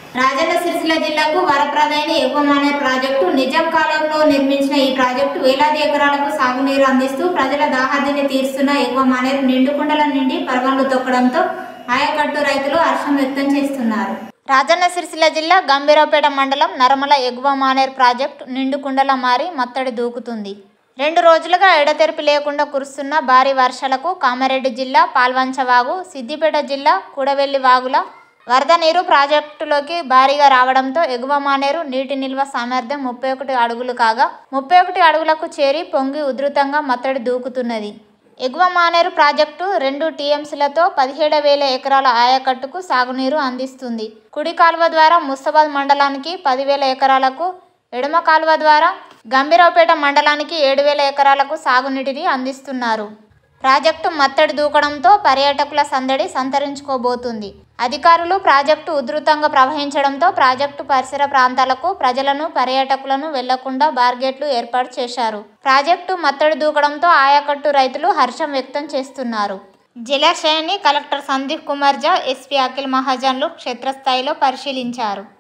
రాజన్న సిరిసిల్ల జిల్లాకు వరప్రదాయని ఎగువమానే ప్రాజెక్టు నిజాం కాలంలో నిర్మించిన ఈ ప్రాజెక్టు వేలాది ఎకరాలకు సాగునీరు అందిస్తూ ప్రజల దాహార్దిని తీరుస్తున్న ఎగువమానేరు నిండుకుండల నుండి పరవళ్లు తొక్కడంతో ఆయకట్టు రైతులు హర్షం వ్యక్తం చేస్తున్నారు రాజన్న సిరిసిల్ల జిల్లా గంభీరావుపేట మండలం నరమల ఎగువ మానేరు ప్రాజెక్టు నిండుకుండల మారి మత్తడి దూకుతుంది రెండు రోజులుగా ఎడతెరిపి లేకుండా కురుస్తున్న భారీ వర్షాలకు కామారెడ్డి జిల్లా పాల్వంచవాగు సిద్దిపేట జిల్లా కూడవెల్లి వాగుల వరద నీరు ప్రాజెక్టులోకి భారీగా రావడంతో ఎగువ మానేరు నీటి నిల్వ సామర్థ్యం ముప్పై ఒకటి అడుగులు కాగా ముప్పై ఒకటి అడుగులకు చేరి పొంగి ఉధృతంగా మత్తడి దూకుతున్నది ఎగువ మానేరు ప్రాజెక్టు రెండు టీఎంసీలతో పదిహేడు వేల ఎకరాల ఆయకట్టుకు సాగునీరు అందిస్తుంది కుడి కాలువ ద్వారా ముస్తాబాద్ మండలానికి పదివేల ఎకరాలకు ఎడమ కాలువ ద్వారా గంభీరావుపేట మండలానికి ఏడు వేల ఎకరాలకు సాగునీటిని అందిస్తున్నారు ప్రాజెక్టు మత్తడి దూకడంతో పర్యాటకుల సందడి సంతరించుకోబోతుంది అధికారులు ప్రాజెక్టు ఉధృతంగా ప్రవహించడంతో ప్రాజెక్టు పరిసర ప్రాంతాలకు ప్రజలను పర్యాటకులను వెళ్లకుండా బార్గేట్లు ఏర్పాటు చేశారు ప్రాజెక్టు మత్తడి దూకడంతో ఆయకట్టు రైతులు హర్షం వ్యక్తం చేస్తున్నారు జలాశయాన్ని కలెక్టర్ సందీప్ కుమార్ జా ఎస్పీ అఖిల్ మహాజన్లు క్షేత్రస్థాయిలో పరిశీలించారు